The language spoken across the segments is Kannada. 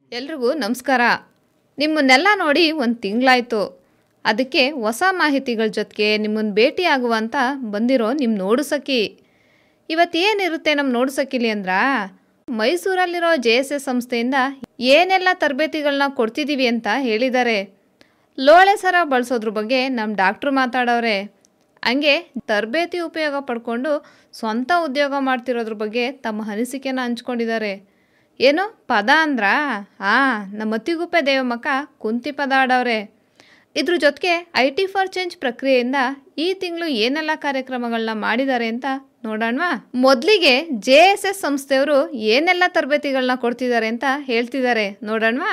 ಎಲ್ರಿಗೂ ನಮಸ್ಕಾರ ನಿಮ್ಮನ್ನೆಲ್ಲ ನೋಡಿ ಒಂದು ತಿಂಗಳಾಯ್ತು ಅದಕ್ಕೆ ಹೊಸ ಮಾಹಿತಿಗಳ ಜೊತೆಗೆ ನಿಮ್ಮನ್ನು ಭೇಟಿಯಾಗುವ ಅಂತ ಬಂದಿರೋ ನಿಮ್ಮ ನೋಡು ಸಖಿ ಇವತ್ತು ಏನಿರುತ್ತೆ ನಮ್ಮ ನೋಡು ಸಖಿಲಿ ಅಂದ್ರ ಮೈಸೂರಲ್ಲಿರೋ ಜೆ ಎಸ್ ಎಸ್ ಸಂಸ್ಥೆಯಿಂದ ಏನೆಲ್ಲ ತರಬೇತಿಗಳನ್ನ ಕೊಡ್ತಿದ್ದೀವಿ ಅಂತ ಹೇಳಿದ್ದಾರೆ ಲೋಳೆ ಸರ ಬಳಸೋದ್ರ ಬಗ್ಗೆ ನಮ್ಮ ಡಾಕ್ಟ್ರು ಮಾತಾಡೋರೆ ಹಂಗೆ ತರಬೇತಿ ಉಪಯೋಗ ಪಡ್ಕೊಂಡು ಸ್ವಂತ ಉದ್ಯೋಗ ಮಾಡ್ತಿರೋದ್ರ ಬಗ್ಗೆ ತಮ್ಮ ಅನಿಸಿಕೆನ ಹಂಚ್ಕೊಂಡಿದ್ದಾರೆ ಏನು ಪದ ಅಂದ್ರಾ ಹಾಂ ನಮ್ಮ ಅತ್ತಿಗುಪ್ಪೆ ದೇವಮ್ಮಕ್ಕ ಕುಂತಿ ಪದ ಆಡವ್ರೆ ಇದ್ರ ಜೊತೆಗೆ ಐ ಟಿ ಫಾರ್ ಚೇಂಜ್ ಪ್ರಕ್ರಿಯೆಯಿಂದ ಈ ತಿಂಗಳು ಏನೆಲ್ಲ ಕಾರ್ಯಕ್ರಮಗಳನ್ನ ಮಾಡಿದ್ದಾರೆ ಅಂತ ನೋಡೋಣವಾ ಮೊದಲಿಗೆ ಜೆ ಎಸ್ ಎಸ್ ಸಂಸ್ಥೆಯವರು ಏನೆಲ್ಲ ತರಬೇತಿಗಳನ್ನ ಕೊಡ್ತಿದ್ದಾರೆ ಅಂತ ಹೇಳ್ತಿದ್ದಾರೆ ನೋಡೋಣವಾ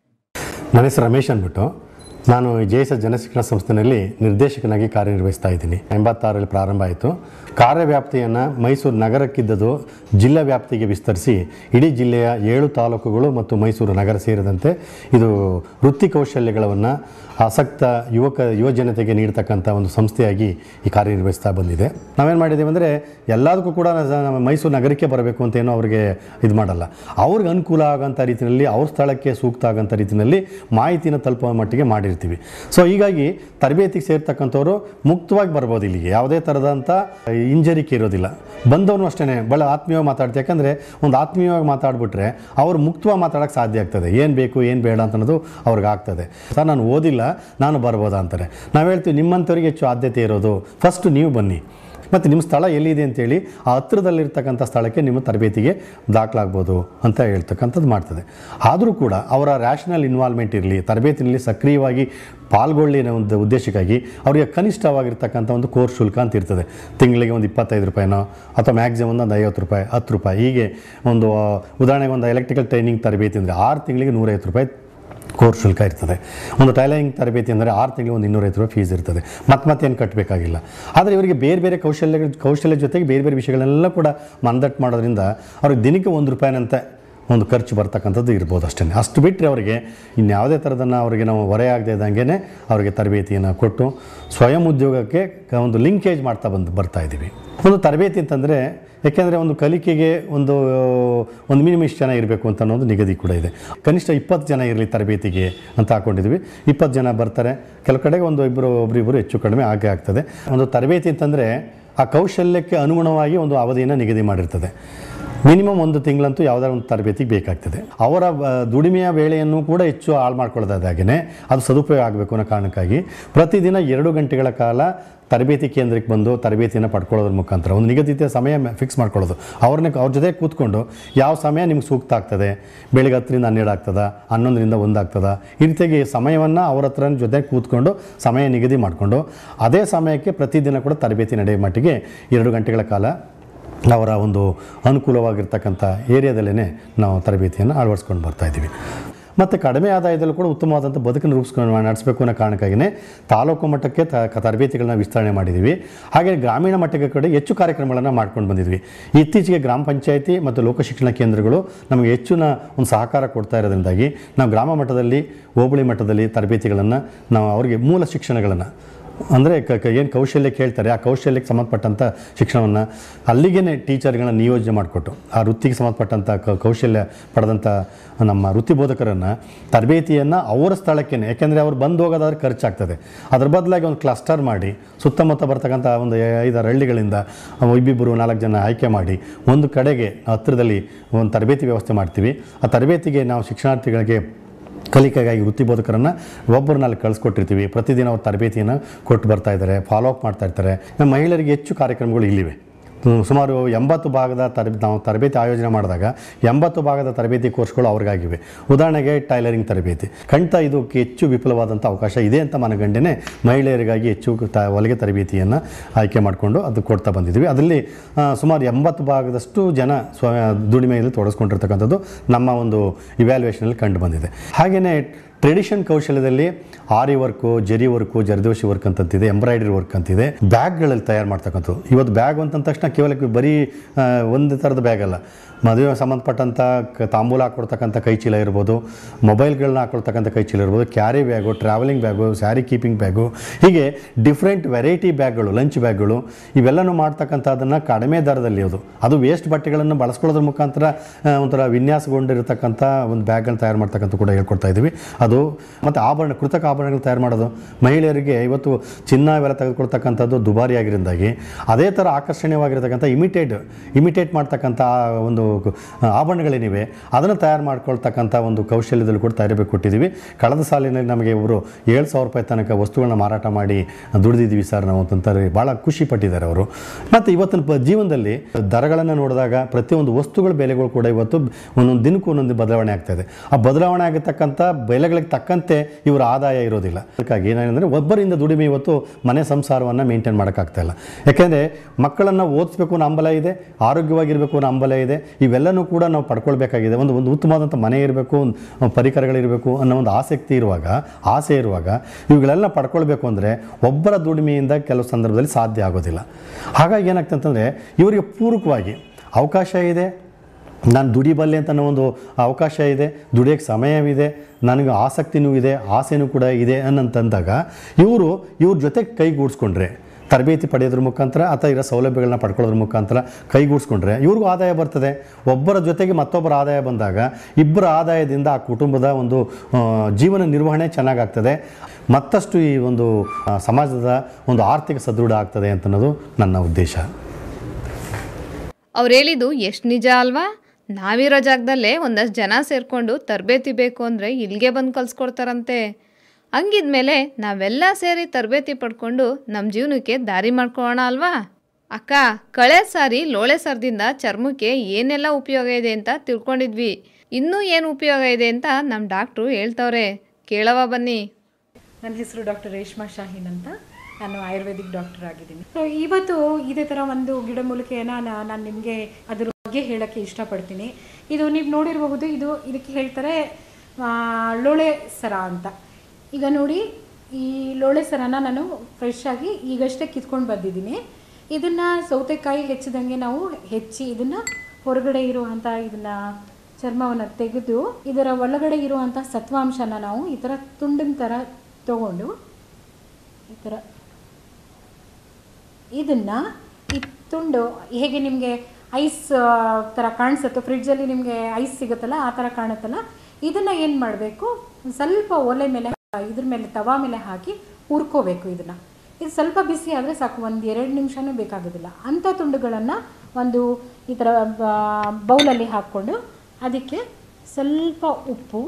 ನನ್ನ ಹೆಸರು ರಮೇಶ್ ಅಂದ್ಬಿಟ್ಟು ನಾನು ಜೆ ಎಸ್ ಎಸ್ ಜನಶಿಕ್ಷಣ ಸಂಸ್ಥೆಯಲ್ಲಿ ನಿರ್ದೇಶಕನಾಗಿ ಕಾರ್ಯನಿರ್ವಹಿಸ್ತಾ ಇದ್ದೀನಿ ಎಂಬತ್ತಾರರಲ್ಲಿ ಪ್ರಾರಂಭ ಆಯಿತು ಕಾರ್ಯವ್ಯಾಪ್ತಿಯನ್ನು ಮೈಸೂರು ನಗರಕ್ಕಿದ್ದದು ಜಿಲ್ಲಾ ವ್ಯಾಪ್ತಿಗೆ ವಿಸ್ತರಿಸಿ ಇಡೀ ಜಿಲ್ಲೆಯ ಏಳು ತಾಲೂಕುಗಳು ಮತ್ತು ಮೈಸೂರು ನಗರ ಸೇರಿದಂತೆ ಇದು ವೃತ್ತಿ ಕೌಶಲ್ಯಗಳನ್ನು ಆಸಕ್ತ ಯುವಕ ಯುವ ಜನತೆಗೆ ನೀಡ್ತಕ್ಕಂಥ ಒಂದು ಸಂಸ್ಥೆಯಾಗಿ ಈ ಕಾರ್ಯನಿರ್ವಹಿಸ್ತಾ ಬಂದಿದೆ ನಾವೇನು ಮಾಡಿದ್ದೀವಿ ಅಂದರೆ ಎಲ್ಲದಕ್ಕೂ ಕೂಡ ನ- ನಮ್ಮ ಮೈಸೂರು ನಗರಕ್ಕೆ ಬರಬೇಕು ಅಂತ ಏನೋ ಅವ್ರಿಗೆ ಇದು ಮಾಡಲ್ಲ ಅವ್ರಿಗೆ ಅನುಕೂಲ ಆಗೋಂಥ ರೀತಿಯಲ್ಲಿ ಅವ್ರ ಸ್ಥಳಕ್ಕೆ ಸೂಕ್ತ ಆಗೋಂಥ ರೀತಿಯಲ್ಲಿ ಮಾಹಿತಿನ ತಲುಪುವ ಮಟ್ಟಿಗೆ ಮಾಡಿರ್ತೀವಿ ಸೊ ಹೀಗಾಗಿ ತರಬೇತಿಗೆ ಸೇರ್ತಕ್ಕಂಥವ್ರು ಮುಕ್ತವಾಗಿ ಬರ್ಬೋದು ಇಲ್ಲಿಗೆ ಯಾವುದೇ ಥರದಂಥ ಹಿಂಜರಿಕೆ ಇರೋದಿಲ್ಲ ಬಂದವನು ಅಷ್ಟೇ ಭಾಳ ಆತ್ಮೀಯವಾಗಿ ಮಾತಾಡ್ತೀವಿ ಯಾಕಂದರೆ ಒಂದು ಆತ್ಮೀಯವಾಗಿ ಮಾತಾಡ್ಬಿಟ್ರೆ ಅವ್ರು ಮುಕ್ತವಾಗಿ ಮಾತಾಡೋಕ್ಕೆ ಸಾಧ್ಯ ಆಗ್ತದೆ ಏನು ಬೇಕು ಏನು ಬೇಡ ಅಂತ ಅನ್ನೋದು ಅವ್ರಿಗೆ ಆಗ್ತದೆ ಸರ್ ನಾನು ಓದಿಲ್ಲ ನಾನು ಬರ್ಬೋದಾ ಅಂತಾರೆ ನಾವು ಹೇಳ್ತೀವಿ ನಿಮ್ಮಂಥವ್ರಿಗೆ ಹೆಚ್ಚು ಆದ್ಯತೆ ಇರೋದು ಫಸ್ಟ್ ನೀವು ಬನ್ನಿ ಮತ್ತು ನಿಮ್ಮ ಸ್ಥಳ ಎಲ್ಲಿದೆ ಅಂತೇಳಿ ಆ ಹತ್ರದಲ್ಲಿರ್ತಕ್ಕಂಥ ಸ್ಥಳಕ್ಕೆ ನಿಮ್ಮ ತರಬೇತಿಗೆ ದಾಖಲಾಗ್ಬೋದು ಅಂತ ಹೇಳ್ತಕ್ಕಂಥದ್ದು ಮಾಡ್ತದೆ ಆದರೂ ಕೂಡ ಅವರ ರ್ಯಾಷನಲ್ ಇನ್ವಾಲ್ವ್ಮೆಂಟ್ ಇರಲಿ ತರಬೇತಿನಲ್ಲಿ ಸಕ್ರಿಯವಾಗಿ ಪಾಲ್ಗೊಳ್ಳಿ ಅನ್ನೋ ಒಂದು ಉದ್ದೇಶಕ್ಕಾಗಿ ಅವರಿಗೆ ಕನಿಷ್ಠವಾಗಿರ್ತಕ್ಕಂಥ ಒಂದು ಕೋರ್ಸ್ ಶುಲ್ಕ ಅಂತ ಇರ್ತದೆ ತಿಂಗಳಿಗೆ ಒಂದು ಇಪ್ಪತ್ತೈದು ರೂಪಾಯಿನೋ ಅಥವಾ ಮ್ಯಾಕ್ಸಿಮಮ್ ಒಂದು ಐವತ್ತು ರೂಪಾಯಿ ಹತ್ತು ರೂಪಾಯಿ ಹೀಗೆ ಒಂದು ಆ, ಉದಾಹರಣೆಗೆ ಒಂದು ಎಲೆಕ್ಟ್ರಿಕಲ್ ಟ್ರೈನಿಂಗ್ ತರಬೇತಿ ಅಂದರೆ ಆರು ತಿಂಗಳಿಗೆ ನೂರೈವತ್ತು ರೂಪಾಯಿ ಕೋರ್ಸ್ ಶುಲ್ಕ ಇರ್ತದೆ ಒಂದು ಟೈಲರಿಂಗ್ ತರಬೇತಿ ಅಂದರೆ ಆರು ತಿಂಗಳಿಗೆ ಒಂದು ಇನ್ನೂರೈವತ್ತು ರೂಪಾಯಿ ಫೀಸ್ ಇರ್ತದೆ ಮತ್ತೆ ಮತ್ತೇನು ಕಟ್ಟಬೇಕಾಗಿಲ್ಲ ಆದರೆ ಇವರಿಗೆ ಬೇರೆ ಬೇರೆ ಕೌಶಲ್ಯ ಕೌಶಲ್ಯ ಜೊತೆಗೆ ಬೇರೆ ಬೇರೆ ವಿಷಯಗಳನ್ನೆಲ್ಲ ಕೂಡ ಮಂದಟ್ಟು ಮಾಡೋದ್ರಿಂದ ಅವ್ರಿಗೆ ದಿನಕ್ಕೆ ಒಂದು ರೂಪಾಯಿನಂತೆ ಒಂದು ಖರ್ಚು ಬರ್ತಕ್ಕಂಥದ್ದು ಇರ್ಬೋದು ಅಷ್ಟೇ ಅಷ್ಟು ಬಿಟ್ಟರೆ ಅವರಿಗೆ ಇನ್ಯಾವುದೇ ಥರದನ್ನು ಅವರಿಗೆ ನಾವು ಹೊರೆ ಆಗದೆ ಇದ್ದಂಗೆ ಅವರಿಗೆ ತರಬೇತಿಯನ್ನು ಕೊಟ್ಟು ಸ್ವಯಂ ಉದ್ಯೋಗಕ್ಕೆ ಕ- ಒಂದು ಲಿಂಕೇಜ್ ಮಾಡ್ತಾ ಬಂದು ಬರ್ತಾ ಇದ್ದೀವಿ ಒಂದು ತರಬೇತಿ ಅಂತಂದರೆ ಯಾಕೆಂದರೆ ಒಂದು ಕಲಿಕೆಗೆ ಒಂದು ಒಂದು ಮಿನಿಮಮ್ ಇಷ್ಟು ಜನ ಇರಬೇಕು ಅಂತ ಅನ್ನೋದು ನಿಗದಿ ಕೂಡ ಇದೆ ಕನಿಷ್ಠ ಇಪ್ಪತ್ತು ಜನ ಇರಲಿ ತರಬೇತಿಗೆ ಅಂತ ಹಾಕೊಂಡಿದ್ವಿ ಇಪ್ಪತ್ತು ಜನ ಬರ್ತಾರೆ ಕೆಲವು ಕಡೆಗೆ ಒಂದು ಇಬ್ಬರು ಒಬ್ಬರಿಬ್ಬರು ಹೆಚ್ಚು ಕಡಿಮೆ ಆಗೇ ಆಗ್ತದೆ ಒಂದು ತರಬೇತಿ ಅಂತಂದರೆ ಆ ಕೌಶಲ್ಯಕ್ಕೆ ಅನುಗುಣವಾಗಿ ಒಂದು ಅವಧಿಯನ್ನು ನಿಗದಿ ಮಾಡಿರ್ತದೆ ಮಿನಿಮಮ್ ಒಂದು ತಿಂಗಳಂತೂ ಯಾವುದಾದ್ರು ಒಂದು ತರಬೇತಿಗೆ ಬೇಕಾಗ್ತದೆ ಅವರ ಆ, ದುಡಿಮೆಯ ವೇಳೆಯನ್ನು ಕೂಡ ಹೆಚ್ಚು ಹಾಳು ಮಾಡ್ಕೊಳ್ಳೋದಾಗೇ ಅದು ಸದುಪಯೋಗ ಆಗಬೇಕು ಅನ್ನೋ ಕಾರಣಕ್ಕಾಗಿ ಪ್ರತಿದಿನ ಎರಡು ಗಂಟೆಗಳ ಕಾಲ ತರಬೇತಿ ಕೇಂದ್ರಕ್ಕೆ ಬಂದು ತರಬೇತಿಯನ್ನು ಪಡ್ಕೊಳ್ಳೋದ್ರ ಮುಖಾಂತರ ಒಂದು ನಿಗದಿತ ಸಮಯ ಫಿಕ್ಸ್ ಮಾಡ್ಕೊಳ್ಳೋದು ಅವ್ರನ್ನ ಅವ್ರ ಜೊತೆ ಕೂತ್ಕೊಂಡು ಯಾವ ಸಮಯ ನಿಮ್ಗೆ ಸೂಕ್ತ ಆಗ್ತದೆ ಬೆಳಿಗ್ಗೆ ಹತ್ತರಿಂದ ಹನ್ನೆರಡು ಆಗ್ತದ ಹನ್ನೊಂದರಿಂದ ಒಂದು ಆಗ್ತದ ಈ ರೀತಿಯಾಗಿ ಸಮಯವನ್ನು ಅವ್ರ ಹತ್ರ ಜೊತೆ ಕೂತ್ಕೊಂಡು ಸಮಯ ನಿಗದಿ ಮಾಡಿಕೊಂಡು ಅದೇ ಸಮಯಕ್ಕೆ ಪ್ರತಿದಿನ ಕೂಡ ತರಬೇತಿ ನಡೆಯುವ ಮಟ್ಟಿಗೆ ಎರಡು ಗಂಟೆಗಳ ಕಾಲ ಅವರ ಒಂದು ಅನುಕೂಲವಾಗಿರ್ತಕ್ಕಂಥ ಏರಿಯಾದಲ್ಲೇ ನಾವು ತರಬೇತಿಯನ್ನು ಅಳವಡಿಸ್ಕೊಂಡು ಬರ್ತಾ ಇದ್ದೀವಿ ಮತ್ತು ಕಡಿಮೆ ಆದಾಯದಲ್ಲೂ ಕೂಡ ಉತ್ತಮವಾದಂಥ ಬದುಕನ್ನು ರೂಪಿಸ್ಕೊಂಡು ನಡೆಸಬೇಕು ಅನ್ನೋ ಕಾರಣಕ್ಕಾಗಿಯೇ ತಾಲೂಕು ಮಟ್ಟಕ್ಕೆ ತ ಕ- ತರಬೇತಿಗಳನ್ನ ವಿಸ್ತರಣೆ ಮಾಡಿದ್ದೀವಿ ಹಾಗೆ ಗ್ರಾಮೀಣ ಮಟ್ಟಕ್ಕೆ ಕಡೆ ಹೆಚ್ಚು ಕಾರ್ಯಕ್ರಮಗಳನ್ನು ಮಾಡ್ಕೊಂಡು ಬಂದಿದ್ವಿ ಇತ್ತೀಚೆಗೆ ಗ್ರಾಮ ಪಂಚಾಯಿತಿ ಮತ್ತು ಲೋಕಶಿಕ್ಷಣ ಕೇಂದ್ರಗಳು ನಮಗೆ ಹೆಚ್ಚಿನ ಒಂದು ಸಹಕಾರ ಕೊಡ್ತಾ ಇರೋದ್ರಿಂದಾಗಿ ನಾವು ಗ್ರಾಮ ಮಟ್ಟದಲ್ಲಿ ಹೋಬಳಿ ಮಟ್ಟದಲ್ಲಿ ತರಬೇತಿಗಳನ್ನು ನಾವು ಅವರಿಗೆ ಮೂಲ ಶಿಕ್ಷಣಗಳನ್ನು ಅಂದರೆ ಕ ಏನು ಕೌಶಲ್ಯ ಕೇಳ್ತಾರೆ ಆ ಕೌಶಲ್ಯಕ್ಕೆ ಸಂಬಂಧಪಟ್ಟಂಥ ಶಿಕ್ಷಣವನ್ನು ಅಲ್ಲಿಗೇ ಟೀಚರ್ಗಳನ್ನ ನಿಯೋಜನೆ ಮಾಡಿಕೊಟ್ಟು ಆ ವೃತ್ತಿಗೆ ಸಂಬಂಧಪಟ್ಟಂಥ ಕ- ಕೌಶಲ್ಯ ಪಡೆದಂಥ ನಮ್ಮ ವೃತ್ತಿ ಬೋಧಕರನ್ನು ತರಬೇತಿಯನ್ನು ಅವರ ಸ್ಥಳಕ್ಕೇ ಯಾಕೆಂದರೆ ಅವ್ರು ಬಂದು ಹೋಗೋದಾದ್ರೆ ಖರ್ಚಾಗ್ತದೆ ಅದ್ರ ಬದಲಾಗಿ ಒಂದು ಕ್ಲಸ್ಟರ್ ಮಾಡಿ ಸುತ್ತಮುತ್ತ ಬರ್ತಕ್ಕಂಥ ಒಂದು ಐದಾರು ಹಳ್ಳಿಗಳಿಂದ ಇಬ್ಬಿಬ್ಬರು ನಾಲ್ಕು ಜನ ಆಯ್ಕೆ ಮಾಡಿ ಒಂದು ಕಡೆಗೆ ಹತ್ತಿರದಲ್ಲಿ ಒಂದು ತರಬೇತಿ ವ್ಯವಸ್ಥೆ ಮಾಡ್ತೀವಿ ಆ ತರಬೇತಿಗೆ ನಾವು ಶಿಕ್ಷಣಾರ್ಥಿಗಳಿಗೆ ಕಲಿಕೆಗಾಗಿ ವೃತ್ತಿ ಬೋಧಕರನ್ನು ಒಬ್ಬರನ್ನ ಕಳಿಸ್ಕೊಟ್ಟಿರ್ತೀವಿ ಪ್ರತಿದಿನ ಅವ್ರ ತರಬೇತಿಯನ್ನು ಕೊಟ್ಟು ಬರ್ತಾ ಇದ್ದಾರೆ ಫಾಲೋ ಅಪ್ ಮಾಡ್ತಾ ಇರ್ತಾರೆ ನಮ್ಮ ಮಹಿಳೆಯರಿಗೆ ಹೆಚ್ಚು ಕಾರ್ಯಕ್ರಮಗಳು ಇಲ್ಲಿವೆ ಹ್ಮ್, ಸುಮಾರು ಎಂಬತ್ತು ಭಾಗದ ತರಬೇ ನಾವು ತರಬೇತಿ ಆಯೋಜನೆ ಮಾಡಿದಾಗ ಎಂಬತ್ತು ಭಾಗದ ತರಬೇತಿ ಕೋರ್ಸ್ಗಳು ಅವ್ರಿಗಾಗಿವೆ ಉದಾಹರಣೆಗೆ ಟೈಲರಿಂಗ್ ತರಬೇತಿ ಖಂಡಿತ ಇದಕ್ಕೆ ಹೆಚ್ಚು ವಿಪುಲವಾದಂಥ ಅವಕಾಶ ಇದೆ ಅಂತ ಮನಗಂಡೇ ಮಹಿಳೆಯರಿಗಾಗಿ ಹೆಚ್ಚು ತ ಹೊಲಿಗೆ ತರಬೇತಿಯನ್ನು ಆಯ್ಕೆ ಮಾಡಿಕೊಂಡು ಅದು ಕೊಡ್ತಾ ಬಂದಿದ್ವಿ ಅದರಲ್ಲಿ ಆ, ಸುಮಾರು ಎಂಬತ್ತು ಭಾಗದಷ್ಟು ಜನ ಸ್ವ ದುಡಿಮೆಯಲ್ಲಿ ತೊಡಗಿಸ್ಕೊಂಡಿರ್ತಕ್ಕಂಥದ್ದು ನಮ್ಮ ಒಂದು ಇವ್ಯಾಲ್ಯೂಯೇಷನಲ್ಲಿ ಕಂಡು ಬಂದಿದೆ ಹಾಗೆಯೇ ಟ್ರೆಡಿಷನ್ ಕೌಶಲ್ಯದಲ್ಲಿ ಆರಿ ವರ್ಕು ಜರಿ ವರ್ಕು ಜರ್ದೋಶಿ ವರ್ಕ್ ಅಂತಂತಿದೆ ಎಂಬ್ರಾಯ್ಡ್ರಿ ವರ್ಕ್ ಅಂತಿದೆ ಬ್ಯಾಗ್ಗಳಲ್ಲಿ ತಯಾರು ಮಾಡ್ತಕ್ಕಂಥದ್ದು ಇವತ್ತು ಬ್ಯಾಗ್ ಅಂತಂದ ತಕ್ಷಣ ಕೇವಲ ಬರೀ ಆ, ಒಂದು ಥರದ ಬ್ಯಾಗ್ ಅಲ್ಲ ಮದುವೆ ಸಂಬಂಧಪಟ್ಟಂಥ ಕ- ತಾಂಬೂಲ ಹಾಕೊಡ್ತಕ್ಕಂಥ ಕೈ ಚೀಲ ಇರ್ಬೋದು ಮೊಬೈಲ್ಗಳನ್ನ ಹಾಕೊಳ್ತಕ್ಕಂಥ ಕೈ ಚೀಲ ಇರ್ಬೋದು carry bag travelling bag sari keeping bag ಹೀಗೆ ಡಿಫ್ರೆಂಟ್ ವೆರೈಟಿ ಬ್ಯಾಗ್ಗಳು ಲಂಚ್ ಬ್ಯಾಗ್ಗಳು ಇವೆಲ್ಲನೂ ಮಾಡ್ತಕ್ಕಂಥದ್ದನ್ನು ಕಡಿಮೆ ದರದಲ್ಲಿ ಅದು ಅದು ವೇಸ್ಟ್ ಬಟ್ಟೆಗಳನ್ನು ಬಳಸ್ಕೊಳ್ಳೋದ್ರ ಮುಖಾಂತರ ಆ, ಒಂಥರ ವಿನ್ಯಾಸಗೊಂಡಿರತಕ್ಕಂಥ ಒಂದು ಬ್ಯಾಗ್ಗಳನ್ನ ತಯಾರು ಮಾಡ್ತಕ್ಕಂಥ ಕೂಡ ಹೇಳ್ಕೊಡ್ತಾ ಇದ್ದೀವಿ ಅದು ಮತ್ತು ಆಭರಣ ಕೃತಕ ಆಭರಣಗಳು ತಯಾರು ಮಾಡೋದು ಮಹಿಳೆಯರಿಗೆ ಇವತ್ತು ಚಿನ್ನ ಇವೆಲ್ಲ ತೆಗೆದುಕೊಳ್ತಕ್ಕಂಥದ್ದು ದುಬಾರಿ ಆಗಿರೋದಾಗಿ ಅದೇ ಥರ ಆಕರ್ಷಣೀಯವಾಗಿರ್ತಕ್ಕಂಥ ಇಮಿಟೇಟ್ ಇಮಿಟೇಟ್ ಮಾಡ್ತಕ್ಕಂಥ ಆ ಒಂದು ಆಭರಣಗಳೇನಿವೆ ಅದನ್ನು ತಯಾರು ಮಾಡ್ಕೊಳ್ತಕ್ಕಂಥ ಒಂದು ಕೌಶಲ್ಯದಲ್ಲಿ ಕೂಡ ತರಬೇತಿ ಕೊಟ್ಟಿದ್ದೀವಿ ಕಳೆದ ಸಾಲಿನಲ್ಲಿ ನಮಗೆ ಇವರು ಏಳು ಸಾವಿರ ರೂಪಾಯಿ ತನಕ ವಸ್ತುಗಳನ್ನ ಮಾರಾಟ ಮಾಡಿ ದುಡಿದಿದ್ದೀವಿ ಸರ್ ನಾವು ಅಂತಂತಾರೆ ಭಾಳ ಖುಷಿ ಪಟ್ಟಿದ್ದಾರೆ ಅವರು ಮತ್ತು ಇವತ್ತಿನ ಪ- ಜೀವನದಲ್ಲಿ ದರಗಳನ್ನು ನೋಡಿದಾಗ ಪ್ರತಿಯೊಂದು ವಸ್ತುಗಳ ಬೆಲೆಗಳು ಕೂಡ ಇವತ್ತು ಒಂದೊಂದು ದಿನಕ್ಕೂ ಒಂದೊಂದು ಬದಲಾವಣೆ ಆಗ್ತಾಯಿದೆ ಆ ಬದಲಾವಣೆ ಆಗಿರ್ತಕ್ಕಂಥ ಬೆಲೆಗಳಿಗೆ ತಕ್ಕಂತೆ ಇವರ ಆದಾಯ ಇರೋದಿಲ್ಲ ಅದಕ್ಕಾಗಿ ಏನೇನೆಂದರೆ ಒಬ್ಬರಿಂದ ದುಡಿಮೆ ಇವತ್ತು ಮನೆ ಸಂಸಾರವನ್ನು ಮೇಂಟೈನ್ ಮಾಡೋಕ್ಕಾಗ್ತಾ ಇಲ್ಲ ಯಾಕೆಂದರೆ ಮಕ್ಕಳನ್ನು ಓದಿಸ್ಬೇಕು ಅನ್ನೋ ಹಂಬಲ ಇದೆ ಆರೋಗ್ಯವಾಗಿರಬೇಕು ಅನ್ನೋ ಹಂಬಲ ಇದೆ ಇವೆಲ್ಲನೂ ಕೂಡ ನಾವು ಪಡ್ಕೊಳ್ಬೇಕಾಗಿದೆ ಒಂದು ಒಂದು ಉತ್ತಮವಾದಂಥ ಮನೆ ಇರಬೇಕು ಒಂದು ಪರಿಕರಗಳಿರಬೇಕು ಅನ್ನೋ ಒಂದು ಆಸಕ್ತಿ ಇರುವಾಗ ಆಸೆ ಇರುವಾಗ ಇವುಗಳೆಲ್ಲ ಪಡ್ಕೊಳ್ಬೇಕು ಅಂದರೆ ಒಬ್ಬರ ದುಡಿಮೆಯಿಂದ ಕೆಲವು ಸಂದರ್ಭದಲ್ಲಿ ಸಾಧ್ಯ ಆಗೋದಿಲ್ಲ ಹಾಗಾಗಿ ಏನಾಗ್ತದೆ ಅಂತಂದರೆ ಇವರಿಗೆ ಪೂರಕವಾಗಿ ಅವಕಾಶ ಇದೆ ನಾನು ದುಡಿಬಲ್ಲೆ ಅಂತ ಅನ್ನೋ ಒಂದು ಅವಕಾಶ ಇದೆ ದುಡಿಯೋಕ್ಕೆ ಸಮಯವಿದೆ ನನಗೆ ಆಸಕ್ತಿನೂ ಇದೆ ಆಸೆನೂ ಕೂಡ ಇದೆ ಅನ್ನಂತಂದಾಗ ಇವರು ಇವ್ರ ಜೊತೆ ಕೈಗೂಡಿಸ್ಕೊಂಡ್ರೆ ತರಬೇತಿ ಪಡೆಯೋದ್ರ ಮುಖಾಂತರ ಅಥವಾ ಇರೋ ಸೌಲಭ್ಯಗಳನ್ನ ಪಡ್ಕೊಳ್ಳೋದ್ರ ಮುಖಾಂತರ ಕೈಗೂಡಿಸ್ಕೊಂಡ್ರೆ ಇವ್ರಿಗೂ ಆದಾಯ ಬರ್ತದೆ ಒಬ್ಬರ ಜೊತೆಗೆ ಮತ್ತೊಬ್ಬರ ಆದಾಯ ಬಂದಾಗ ಇಬ್ಬರ ಆದಾಯದಿಂದ ಆ ಕುಟುಂಬದ ಒಂದು ಆ, ಜೀವನ ನಿರ್ವಹಣೆ ಚೆನ್ನಾಗಾಗ್ತದೆ ಮತ್ತಷ್ಟು ಈ ಒಂದು ಆ, ಸಮಾಜದ ಒಂದು ಆರ್ಥಿಕ ಸದೃಢ ಆಗ್ತದೆ ಅಂತ ಅನ್ನೋದು ನನ್ನ ಉದ್ದೇಶ ಅವ್ರು ಹೇಳಿದ್ದು ಎಷ್ಟು ನಿಜ ಅಲ್ವಾ ನಾವಿರೋ ಜಾಗದಲ್ಲೇ ಒಂದಷ್ಟು ಜನ ಸೇರಿಕೊಂಡು ತರಬೇತಿ ಬೇಕು ಅಂದರೆ ಇಲ್ಲಿಗೆ ಬಂದು ಕಲಿಸ್ಕೊಡ್ತಾರಂತೆ ಹಂಗಿದ್ಮೇಲೆ ನಾವೆಲ್ಲ ಸೇರಿ ತರಬೇತಿ ಪಡ್ಕೊಂಡು ನಮ್ಮ ಜೀವನಕ್ಕೆ ದಾರಿ ಮಾಡ್ಕೊಳ್ಳೋಣ ಅಲ್ವಾ ಅಕ್ಕ ಕಳೆ ಸಾರಿ ಲೋಳೆ ಸರ್ದಿಂದ ಚರ್ಮಕ್ಕೆ ಏನೆಲ್ಲ ಉಪಯೋಗ ಇದೆ ಅಂತ ತಿಳ್ಕೊಂಡಿದ್ವಿ ಇನ್ನೂ ಏನು ಉಪಯೋಗ ಇದೆ ಅಂತ ನಮ್ಮ ಡಾಕ್ಟ್ರು ಹೇಳ್ತವ್ರೆ ಕೇಳವ ಬನ್ನಿ ನನ್ನ ಹೆಸರು ಡಾಕ್ಟರ್ ರೇಷ್ಮಾ ಶಾಹೀನ್ ಅಂತ ನಾನು ಆಯುರ್ವೇದಿಕ್ ಡಾಕ್ಟರ್ ಆಗಿದ್ದೀನಿ ಸೊ ಇವತ್ತು ಇದೇ ಥರ ಒಂದು ಗಿಡಮೂಲಿಕೆಯನ್ನು ನಾನು ನಿಮಗೆ ಅದ್ರ ಬಗ್ಗೆ ಹೇಳೋಕ್ಕೆ ಇಷ್ಟಪಡ್ತೀನಿ ಇದು ನೀವು ನೋಡಿರಬಹುದು ಇದು ಇದಕ್ಕೆ ಹೇಳ್ತಾರೆ ಆ, ಲೋಳೆ ಸರ ಅಂತ ಈಗ ನೋಡಿ ಈ ಲೋಳೆ ಸರನ ನಾನು ಫ್ರೆಶ್ ಆಗಿ ಈಗಷ್ಟೇ ಕಿತ್ಕೊಂಡು ಬಂದಿದ್ದೀನಿ ಇದನ್ನು ಸೌತೆಕಾಯಿ ಹೆಚ್ಚಿದಂಗೆ ನಾವು ಹೆಚ್ಚಿ ಇದನ್ನು ಹೊರಗಡೆ ಇರುವಂಥ ಇದನ್ನು ಚರ್ಮವನ್ನು ತೆಗೆದು ಇದರ ಒಳಗಡೆ ಇರುವಂಥ ಸತ್ವಾಂಶನ ನಾವು ಈ ಥರ ತುಂಡಿನ ಥರ ತಗೊಂಡು ಈ ಥರ ಇದನ್ನು ಈ ತುಂಡು ಹೇಗೆ ನಿಮಗೆ ಐಸ್ ಥರ ಕಾಣಿಸುತ್ತೆ ಫ್ರಿಡ್ಜಲ್ಲಿ ನಿಮಗೆ ಐಸ್ ಸಿಗುತ್ತಲ್ಲ ಆ ಥರ ಕಾಣುತ್ತಲ್ಲ ಇದನ್ನು ಏನು ಮಾಡಬೇಕು ಸ್ವಲ್ಪ ಒಲೆ ಮೇಲೆ ಇದ್ರ ಮೇಲೆ ತವಾ ಮೇಲೆ ಹಾಕಿ ಹುರ್ಕೋಬೇಕು ಇದನ್ನು ಇದು ಸ್ವಲ್ಪ ಬಿಸಿ ಆದರೆ ಸಾಕು ಒಂದು ಎರಡು ನಿಮಿಷನೂ ಬೇಕಾಗೋದಿಲ್ಲ ಅಂಥ ತುಂಡುಗಳನ್ನು ಒಂದು ಈ ಥರ ಬೌಲಲ್ಲಿ ಹಾಕ್ಕೊಂಡು ಅದಕ್ಕೆ ಸ್ವಲ್ಪ ಉಪ್ಪು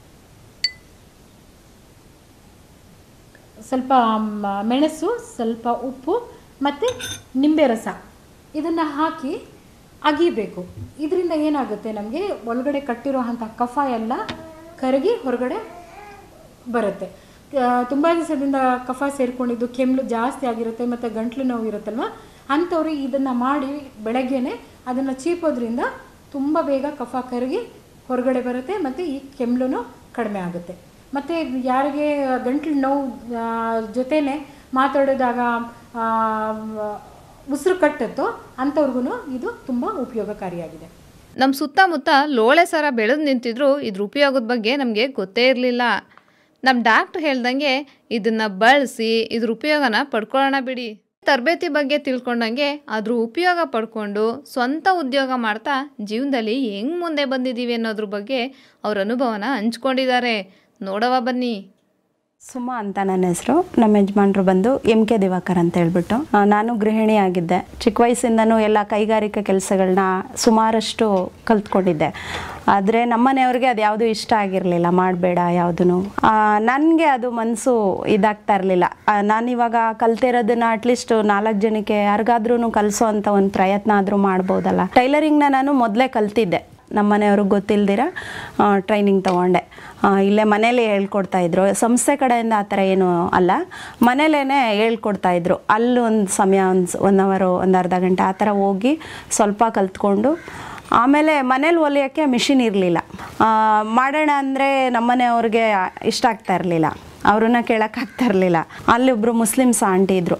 ಸ್ವಲ್ಪ ಮ- ಮೆಣಸು ಸ್ವಲ್ಪ ಉಪ್ಪು ಮತ್ತು ನಿಂಬೆ ರಸ ಇದನ್ನು ಹಾಕಿ ಅಗಿಬೇಕು ಇದರಿಂದ ಏನಾಗುತ್ತೆ ನಮಗೆ ಒಳಗಡೆ ಕಟ್ಟಿರುವಂಥ ಕಫ ಎಲ್ಲ ಕರಗಿ ಹೊರಗಡೆ ಬರುತ್ತೆ ತುಂಬ ದಿವಸದಿಂದ ಕಫ ಸೇರಿಕೊಂಡಿದ್ದು ಕೆಮ್ಮು ಜಾಸ್ತಿ ಆಗಿರುತ್ತೆ ಮತ್ತು ಗಂಟ್ಲು ನೋವು ಇರುತ್ತಲ್ವ ಅಂಥವ್ರು ಇದನ್ನು ಮಾಡಿ ಬೆಳಗ್ಗೆನೆ ಅದನ್ನು ಚೀಪೋದ್ರಿಂದ ತುಂಬ ಬೇಗ ಕಫ ಕರಗಿ ಹೊರಗಡೆ ಬರುತ್ತೆ ಮತ್ತು ಈ ಕೆಮ್ಮಲು ಕಡಿಮೆ ಆಗುತ್ತೆ ಮತ್ತು ಯಾರಿಗೆ ಗಂಟ್ಲು ನೋವು ಆ, ಜೊತೆನೆ ಮಾತಾಡಿದಾಗ ಆ, ಉಸಿರು ಕಟ್ಟುತ್ತೋ ಅಂಥವ್ರಿಗೂ ಇದು ತುಂಬ ಉಪಯೋಗಕಾರಿಯಾಗಿದೆ ನಮ್ಮ ಸುತ್ತಮುತ್ತ ಲೋಳೆ ಸರ ಬೆಳೆದು ನಿಂತಿದ್ರು ಇದ್ರ ಉಪಯೋಗದ ಬಗ್ಗೆ ನಮಗೆ ಗೊತ್ತೇ ಇರಲಿಲ್ಲ ನಮ್ಮ ಡಾಕ್ಟ್ರ್ ಹೇಳ್ದಂಗೆ ಇದನ್ನು ಬಳಸಿ ಇದ್ರ ಉಪಯೋಗನ ಪಡ್ಕೊಳ್ಳೋಣ ಬಿಡಿ ತರಬೇತಿ ಬಗ್ಗೆ ತಿಳ್ಕೊಂಡಂಗೆ ಅದ್ರ ಉಪಯೋಗ ಪಡ್ಕೊಂಡು ಸ್ವಂತ ಉದ್ಯೋಗ ಮಾಡ್ತಾ ಜೀವನದಲ್ಲಿ ಹೆಂಗೆ ಮುಂದೆ ಬಂದಿದ್ದೀವಿ ಅನ್ನೋದ್ರ ಬಗ್ಗೆ ಅವ್ರ ಅನುಭವನ ಹಂಚ್ಕೊಂಡಿದ್ದಾರೆ ನೋಡವ ಬನ್ನಿ ಸುಮಾ ಅಂತ ನನ್ನ ಹೆಸರು ನಮ್ಮ ಯಜಮಾನ್ರು ಬಂದು ಎಂ ಕೆ ದಿವಾಕರ್ ಅಂತ ಹೇಳ್ಬಿಟ್ಟು ಆ, ನಾನು ಗೃಹಿಣಿ ಆಗಿದ್ದೆ ಚಿಕ್ಕ ವಯಸ್ಸಿಂದನೂ ಎಲ್ಲ ಕೈಗಾರಿಕಾ ಕೆಲಸಗಳನ್ನ ಸುಮಾರಷ್ಟು ಕಲ್ತ್ಕೊಂಡಿದ್ದೆ ಆದರೆ ನಮ್ಮನೆಯವ್ರಿಗೆ ಅದು ಯಾವುದು ಇಷ್ಟ ಆಗಿರಲಿಲ್ಲ ಮಾಡಬೇಡ ಯಾವುದೂ ನನಗೆ ಅದು ಮನಸ್ಸು ಇದಾಗ್ತಾ ಇರಲಿಲ್ಲ ನಾನಿವಾಗ ಕಲ್ತಿರೋದನ್ನ ಅಟ್ಲೀಸ್ಟ್ ನಾಲ್ಕು ಜನಕ್ಕೆ ಯಾರಿಗಾದ್ರೂ ಕಲಿಸೋ ಅಂತ ಒಂದು ಪ್ರಯತ್ನ ಆದರೂ ಮಾಡ್ಬೋದಲ್ಲ ಟೈಲರಿಂಗ್ನ ನಾನು ಮೊದಲೇ ಕಲ್ತಿದ್ದೆ ನಮ್ಮ ಮನೆಯವ್ರಿಗೆ ಗೊತ್ತಿಲ್ದಿರ ಟ್ರೈನಿಂಗ್ ತೊಗೊಂಡೆ ಆ, ಇಲ್ಲೇ ಮನೇಲಿ ಹೇಳ್ಕೊಡ್ತಾ ಇದ್ರು ಸಂಸ್ಥೆ ಕಡೆಯಿಂದ ಆ ಥರ ಏನು ಅಲ್ಲ ಮನೇಲೇ ಹೇಳ್ಕೊಡ್ತಾ ಇದ್ರು ಅಲ್ಲಿ ಒಂದು ಸಮಯ ಒಂದು ಒನ್ ಅವರು ಒಂದು ಅರ್ಧ ಗಂಟೆ ಆ ಥರ ಹೋಗಿ ಸ್ವಲ್ಪ ಕಲ್ತ್ಕೊಂಡು ಆಮೇಲೆ ಮನೇಲಿ ಹೊಲಿಯೋಕ್ಕೆ ಮಿಷಿನ್ ಇರಲಿಲ್ಲ ಮಾಡೋಣ ಅಂದರೆ ನಮ್ಮನೆಯವ್ರಿಗೆ ಇಷ್ಟ ಆಗ್ತಾ ಇರಲಿಲ್ಲ ಅವ್ರನ್ನ ಕೇಳೋಕ್ಕಾಗ್ತಾ ಇರಲಿಲ್ಲ ಅಲ್ಲೊಬ್ಬರು ಮುಸ್ಲಿಮ್ಸ್ ಆಂಟಿ ಇದ್ದರು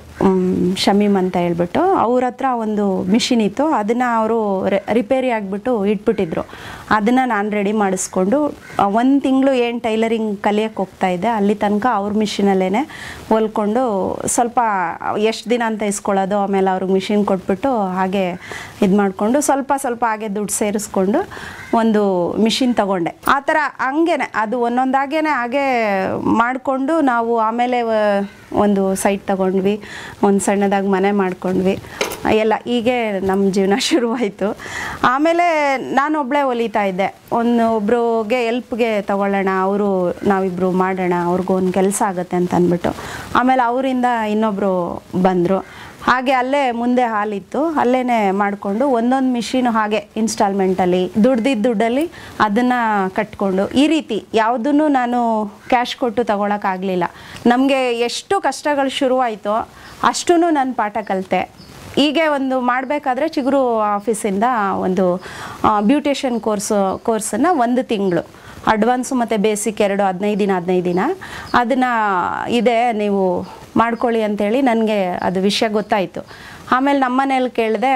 ಶಮೀಮ್ ಅಂತ ಹೇಳ್ಬಿಟ್ಟು ಅವ್ರ ಹತ್ರ ಒಂದು ಮಿಷಿನ್ ಇತ್ತು ಅದನ್ನು ಅವರು ರಿಪೇರಿ ಆಗಿಬಿಟ್ಟು ಇಟ್ಬಿಟ್ಟಿದ್ರು ಅದನ್ನು ನಾನು ರೆಡಿ ಮಾಡಿಸ್ಕೊಂಡು ಒಂದು ತಿಂಗಳು ಏನು ಟೈಲರಿಂಗ್ ಕಲಿಯೋಕ್ಕೆ ಹೋಗ್ತಾ ಇದ್ದೆ ಅಲ್ಲಿ ತನಕ ಅವ್ರ ಮಿಷಿನಲ್ಲೇ ಹೊಲ್ಕೊಂಡು ಸ್ವಲ್ಪ ಎಷ್ಟು ದಿನ ಅಂತ ಇಸ್ಕೊಳ್ಳೋದು ಆಮೇಲೆ ಅವ್ರಿಗೆ ಮಿಷಿನ್ ಕೊಟ್ಬಿಟ್ಟು ಹಾಗೆ ಇದು ಮಾಡಿಕೊಂಡು ಸ್ವಲ್ಪ ಸ್ವಲ್ಪ ಹಾಗೆ ದುಡ್ಡು ಸೇರಿಸ್ಕೊಂಡು ಒಂದು ಮಿಷಿನ್ ತಗೊಂಡೆ ಆ ಥರ ಹಂಗೇನೆ ಅದು ಒಂದೊಂದಾಗೇನೆ ಹಾಗೆ ಮಾಡಿಕೊಂಡು ನಾವು ಆಮೇಲೆ ವ- ಒಂದು ಸೈಟ್ ತಗೊಂಡ್ವಿ ಒಂದು ಸಣ್ಣದಾಗಿ ಮನೆ ಮಾಡ್ಕೊಂಡ್ವಿ ಎಲ್ಲ ಹೀಗೆ ನಮ್ಮ ಜೀವನ ಶುರುವಾಯಿತು ಆಮೇಲೆ ನಾನು ಒಬ್ಬಳೇ ಹೊಲಿತಾ ಇದ್ದೆ ಒಂದು ಒಬ್ರಿಗೆ ಎಲ್ಪ್ಗೆ ತಗೊಳ್ಳೋಣ ಅವರು ನಾವಿಬ್ಬರು ಮಾಡೋಣ ಅವ್ರಿಗೂ ಒಂದು ಕೆಲಸ ಆಗುತ್ತೆ ಅಂತ ಅಂದ್ಬಿಟ್ಟು ಆಮೇಲೆ ಅವರಿಂದ ಇನ್ನೊಬ್ಬರು ಬಂದರು ಹಾಗೆ ಅಲ್ಲೇ ಮುಂದೆ ಹಾಲಿತ್ತು ಅಲ್ಲೇ ಮಾಡಿಕೊಂಡು ಒಂದೊಂದು ಮಿಷಿನ್ ಹಾಗೆ ಇನ್ಸ್ಟಾಲ್ಮೆಂಟಲ್ಲಿ ದುಡ್ದಿದ್ದ ದುಡ್ಡಲ್ಲಿ ಅದನ್ನು ಕಟ್ಕೊಂಡು ಈ ರೀತಿ ಯಾವುದನ್ನು ನಾನು ಕ್ಯಾಶ್ ಕೊಟ್ಟು ತಗೊಳಕ್ಕಾಗಲಿಲ್ಲ ನಮಗೆ ಎಷ್ಟು ಕಷ್ಟಗಳು ಶುರುವಾಯಿತೋ ಅಷ್ಟೂ ನಾನು ಪಾಠ ಕಲಿತೆ ಹೀಗೆ ಒಂದು ಮಾಡಬೇಕಾದ್ರೆ ಚಿಗುರು ಆಫೀಸಿಂದ ಒಂದು ಬ್ಯೂಟಿಷಿಯನ್ ಕೋರ್ಸ್ ಕೋರ್ಸನ್ನು ಒಂದು ತಿಂಗಳು ಅಡ್ವಾನ್ಸು ಮತ್ತು ಬೇಸಿಕ್ ಎರಡು ಹದಿನೈದು ದಿನ ಹದಿನೈದು ದಿನ ಅದನ್ನು ಇದೆ ನೀವು ಮಾಡ್ಕೊಳ್ಳಿ ಅಂತೇಳಿ ನನಗೆ ಅದು ವಿಷಯ ಗೊತ್ತಾಯಿತು ಆಮೇಲೆ ನಮ್ಮನೇಲಿ ಕೇಳಿದೆ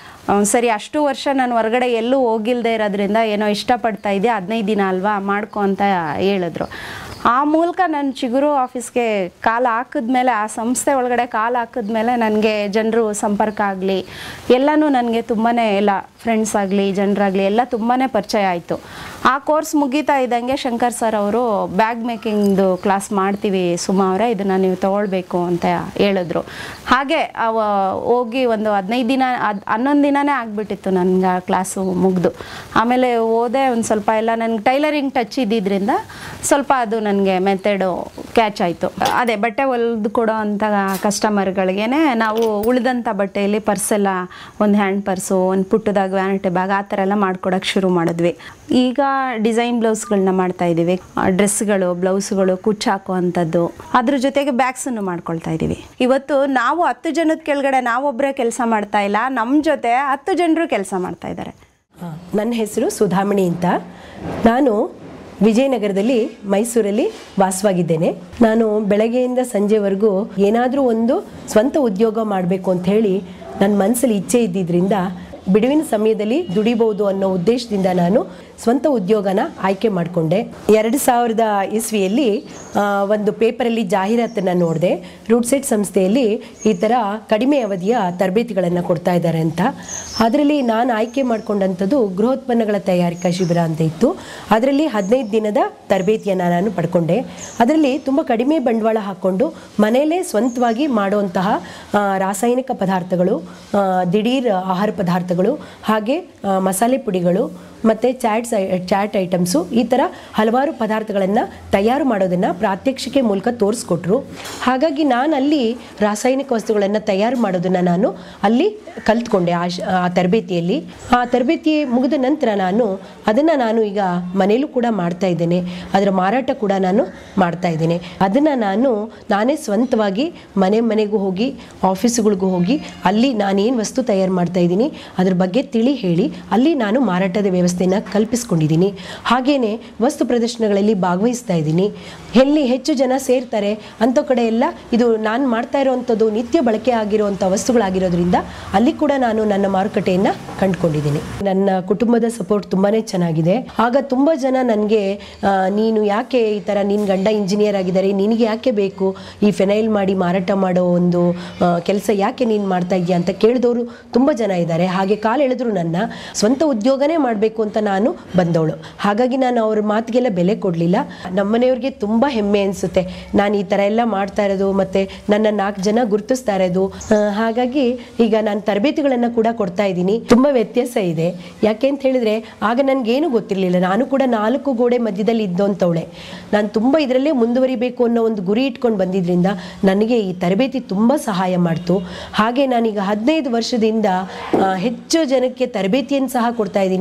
ಸರಿ ಅಷ್ಟು ವರ್ಷ ನಾನು ಹೊರಗಡೆ ಎಲ್ಲೂ ಹೋಗಿಲ್ಲದೆ ಇರೋದ್ರಿಂದ ಏನೋ ಇಷ್ಟಪಡ್ತಾ ಇದೆಯಾ ಹದಿನೈದು ದಿನ ಅಲ್ವಾ ಮಾಡ್ಕೊ ಅಂತ ಹೇಳಿದ್ರು ಆ ಮೂಲಕ ನಾನು ಚಿಗುರು ಆಫೀಸ್ಗೆ ಕಾಲು ಹಾಕಿದ್ಮೇಲೆ ಆ ಸಂಸ್ಥೆ ಒಳಗಡೆ ಕಾಲು ಹಾಕಿದ್ಮೇಲೆ ನನಗೆ ಜನರು ಸಂಪರ್ಕ ಆಗಲಿ ಎಲ್ಲನೂ ನನಗೆ ತುಂಬಾ ಎಲ್ಲ ಫ್ರೆಂಡ್ಸ್ ಆಗಲಿ ಜನರಾಗಲಿ ಎಲ್ಲ ತುಂಬಾ ಪರಿಚಯ ಆಯಿತು ಆ ಕೋರ್ಸ್ ಮುಗೀತಾ ಇದ್ದಂಗೆ ಶಂಕರ್ ಸರ್ ಅವರು ಬ್ಯಾಗ್ ಮೇಕಿಂಗ್ದು ಕ್ಲಾಸ್ ಮಾಡ್ತೀವಿ ಸುಮಾ ಅವರೇ ಇದನ್ನು ನೀವು ತೊಗೊಳ್ಬೇಕು ಅಂತ ಹೇಳಿದ್ರು ಹಾಗೆ ಅವ ಹೋಗಿ ಒಂದು ಹದಿನೈದು ದಿನ ಅದು ಹನ್ನೊಂದು ದಿನನೇ ಆಗಿಬಿಟ್ಟಿತ್ತು ನನಗೆ ಆ ಕ್ಲಾಸು ಮುಗ್ದು ಆಮೇಲೆ ಓದೆ ಒಂದು ಸ್ವಲ್ಪ ಎಲ್ಲ ನನಗೆ ಟೈಲರಿಂಗ್ ಟಚ್ ಇದ್ದಿದ್ದರಿಂದ ಸ್ವಲ್ಪ ಅದು ನನಗೆ ಮೆಥಡು ಕ್ಯಾಚ್ ಆಯಿತು ಅದೇ ಬಟ್ಟೆ ಹೊಲ್ದು ಕೊಡೋ ಅಂಥ ಕಸ್ಟಮರ್ಗಳಿಗೇ ನಾವು ಉಳಿದಂಥ ಬಟ್ಟೆಯಲ್ಲಿ ಪರ್ಸೆಲ್ಲ ಒಂದು ಹ್ಯಾಂಡ್ ಪರ್ಸು ಒಂದು ಪುಟ್ಟದಾಗ ವ್ಯಾನಿಟಿ ಬ್ಯಾಗ್ ಆ ಥರ ಎಲ್ಲ ಮಾಡ್ಕೊಡೋಕೆ ಶುರು ಮಾಡಿದ್ವಿ ಈಗ ಡಿಸೈನ್ ಬ್ಲೌಸ್ಗಳನ್ನ ಮಾಡ್ತಾ ಇದ್ದೀವಿ ಡ್ರೆಸ್ಗಳು ಬ್ಲೌಸ್ಗಳು ಕುಚ್ಚು ಹಾಕೋ ಅಂಥದ್ದು ಅದ್ರ ಜೊತೆಗೆ ಬ್ಯಾಗ್ಸನ್ನು ಮಾಡ್ಕೊಳ್ತಾ ಇದ್ದೀವಿ ಇವತ್ತು ನಾವು ಹತ್ತು ಜನದ ಕೆಳಗಡೆ ನಾವೊಬ್ಬರೇ ಕೆಲಸ ಮಾಡ್ತಾ ಇಲ್ಲ ನಮ್ಮ ಜೊತೆ ಹತ್ತು ಜನರು ಕೆಲಸ ಮಾಡ್ತಾ ಇದ್ದಾರೆ ಆ, ನನ್ನ ಹೆಸರು ಸುಧಾಮಣಿ ಅಂತ ನಾನು ವಿಜಯನಗರದಲ್ಲಿ ಮೈಸೂರಲ್ಲಿ ವಾಸವಾಗಿದ್ದೇನೆ ನಾನು ಬೆಳಗ್ಗೆಯಿಂದ ಸಂಜೆವರೆಗೂ ಏನಾದರೂ ಒಂದು ಸ್ವಂತ ಉದ್ಯೋಗ ಮಾಡಬೇಕು ಅಂತ ಹೇಳಿ ನನ್ನ ಮನಸ್ಸಲ್ಲಿ ಇಚ್ಛೆ ಇದ್ದಿದ್ದರಿಂದ ಬಿಡುವಿನ ಸಮಯದಲ್ಲಿ ದುಡಿಬಹುದು ಅನ್ನೋ ಉದ್ದೇಶದಿಂದ ನಾನು ಸ್ವಂತ ಉದ್ಯೋಗನ ಆಯ್ಕೆ ಮಾಡಿಕೊಂಡೆ ಎರಡು ಸಾವಿರದ ಇಸ್ವಿಯಲ್ಲಿ ಆ, ಒಂದು ಪೇಪರಲ್ಲಿ ಜಾಹೀರಾತನ್ನು ನೋಡಿದೆ ರೂಟ್ಸೆಟ್ ಸಂಸ್ಥೆಯಲ್ಲಿ ಈ ಥರ ಕಡಿಮೆ ಅವಧಿಯ ತರಬೇತಿಗಳನ್ನು ಕೊಡ್ತಾ ಇದ್ದಾರೆ ಅಂತ ಅದರಲ್ಲಿ ನಾನು ಆಯ್ಕೆ ಮಾಡ್ಕೊಂಡಂಥದ್ದು ಗೃಹೋತ್ಪನ್ನಗಳ ತಯಾರಿಕಾ ಶಿಬಿರ ಅಂತ ಇತ್ತು ಅದರಲ್ಲಿ ಹದಿನೈದು ದಿನದ ತರಬೇತಿಯನ್ನು ನಾನು ಪಡ್ಕೊಂಡೆ ಅದರಲ್ಲಿ ತುಂಬ ಕಡಿಮೆ ಬಂಡವಾಳ ಹಾಕ್ಕೊಂಡು ಮನೆಯಲ್ಲೇ ಸ್ವಂತವಾಗಿ ಮಾಡುವಂತಹ ಆ, ರಾಸಾಯನಿಕ ಪದಾರ್ಥಗಳು ಆ, ದಿಢೀರ್ ಆಹಾರ ಪದಾರ್ಥಗಳು ಹಾಗೆ ಆ, ಮಸಾಲೆ ಪುಡಿಗಳು ಮತ್ತು ಚಾಟ್ಸ್ ಚಾಟ್ ಐಟಮ್ಸು ಈ ಥರ ಹಲವಾರು ಪದಾರ್ಥಗಳನ್ನು ತಯಾರು ಮಾಡೋದನ್ನು ಪ್ರಾತ್ಯಕ್ಷಿಕೆ ಮೂಲಕ ತೋರಿಸ್ಕೊಟ್ರು ಹಾಗಾಗಿ ನಾನು ಅಲ್ಲಿ ರಾಸಾಯನಿಕ ವಸ್ತುಗಳನ್ನು ತಯಾರು ಮಾಡೋದನ್ನು ನಾನು ಅಲ್ಲಿ ಕಲ್ತ್ಕೊಂಡೆ ಆ ಶ್- ಆ ತರಬೇತಿಯಲ್ಲಿ ಆ ತರಬೇತಿ ಮುಗಿದ ನಂತರ ನಾನು ಅದನ್ನು ನಾನು ಈಗ ಮನೇಲೂ ಕೂಡ ಮಾಡ್ತಾ ಇದ್ದೇನೆ ಅದರ ಮಾರಾಟ ಕೂಡ ನಾನು ಮಾಡ್ತಾ ಇದ್ದೇನೆ ಅದನ್ನು ನಾನು ನಾನೇ ಸ್ವಂತವಾಗಿ ಮನೆ ಮನೆಗೂ ಹೋಗಿ ಆಫೀಸುಗಳಿಗೂ ಹೋಗಿ ಅಲ್ಲಿ ನಾನೇನು ವಸ್ತು ತಯಾರು ಮಾಡ್ತಾ ಇದ್ದೀನಿ ಅದ್ರ ಬಗ್ಗೆ ತಿಳಿ ಹೇಳಿ ಅಲ್ಲಿ ನಾನು ಮಾರಾಟದ ವ್ಯವಸ್ಥೆನ ಕಲ್ಪಿಸ್ಕೊಂಡಿದ್ದೀನಿ ಹಾಗೇನೆ ವಸ್ತು ಪ್ರದರ್ಶನಗಳಲ್ಲಿ ಭಾಗವಹಿಸ್ತಾ ಇದ್ದೀನಿ ಎಲ್ಲಿ ಹೆಚ್ಚು ಜನ ಸೇರ್ತಾರೆ ಅಂಥ ಕಡೆ ಎಲ್ಲ ಇದು ನಾನು ಮಾಡ್ತಾ ಇರೋವಂಥದ್ದು ನಿತ್ಯ ಬಳಕೆ ಆಗಿರುವಂಥ ವಸ್ತುಗಳಾಗಿರೋದ್ರಿಂದ ಅಲ್ಲಿ ಕೂಡ ನಾನು ನನ್ನ ಮಾರುಕಟ್ಟೆಯನ್ನು ಕಂಡುಕೊಂಡಿದ್ದೀನಿ ನನ್ನ ಕುಟುಂಬದ ಸಪೋರ್ಟ್ ತುಂಬಾ ಚೆನ್ನಾಗಿದೆ ಆಗ ತುಂಬ ಜನ ನನಗೆ ನೀನು ಯಾಕೆ ಈ ಥರ ನಿನ್ನ ಗಂಡ ಇಂಜಿನಿಯರ್ ಆಗಿದ್ದಾರೆ ನಿನಗೆ ಯಾಕೆ ಬೇಕು ಈ ಫೆನೈಲ್ ಮಾಡಿ ಮಾರಾಟ ಮಾಡೋ ಒಂದು ಕೆಲಸ ಯಾಕೆ ನೀನು ಮಾಡ್ತಾ ಇದೆಯಾ ಅಂತ ಕೇಳಿದವರು ತುಂಬ ಜನ ಇದ್ದಾರೆ ಹಾಗೆ ಕಾಲು ಎಳೆದ್ರು ನನ್ನ ಸ್ವಂತ ಉದ್ಯೋಗನೇ ಮಾಡಬೇಕು ಅಂತ ನಾನು ಬಂದವಳು ಹಾಗಾಗಿ ನಾನು ಅವ್ರ ಮಾತಿಗೆಲ್ಲ ಬೆಲೆ ಕೊಡಲಿಲ್ಲ ನಮ್ಮನೆಯವ್ರಿಗೆ ತುಂಬ ಹೆಮ್ಮೆ ಅನಿಸುತ್ತೆ ನಾನು ಈ ಥರ ಎಲ್ಲ ಮಾಡ್ತಾ ಇರೋದು ಮತ್ತು ನನ್ನ ನಾಲ್ಕು ಜನ ಗುರುತಿಸ್ತಾ ಇರೋದು ಆ, ಹಾಗಾಗಿ ಈಗ ನಾನು ತರಬೇತಿಗಳನ್ನು ಕೂಡ ಕೊಡ್ತಾ ಇದ್ದೀನಿ ತುಂಬ ವ್ಯತ್ಯಾಸ ಇದೆ ಯಾಕೆ ಅಂತ ಹೇಳಿದ್ರೆ ಆಗ ನನಗೇನು ಗೊತ್ತಿರಲಿಲ್ಲ ನಾನು ಕೂಡ ನಾಲ್ಕು ಗೋಡೆ ಮಧ್ಯದಲ್ಲಿ ಇದ್ದೋಂಥವಳೆ ನಾನು ತುಂಬ ಇದರಲ್ಲೇ ಮುಂದುವರಿಬೇಕು ಅನ್ನೋ ಒಂದು ಗುರಿ ಇಟ್ಕೊಂಡು ಬಂದಿದ್ರಿಂದ ನನಗೆ ಈ ತರಬೇತಿ ತುಂಬ ಸಹಾಯ ಮಾಡ್ತು ಹಾಗೆ ನಾನೀಗ ಹದಿನೈದು ವರ್ಷದಿಂದ ಆ, ಹೆಚ್ಚು ಜನಕ್ಕೆ ತರಬೇತಿಯನ್ನು ಸಹ ಕೊಡ್ತಾ ಇದ್ದೀನಿ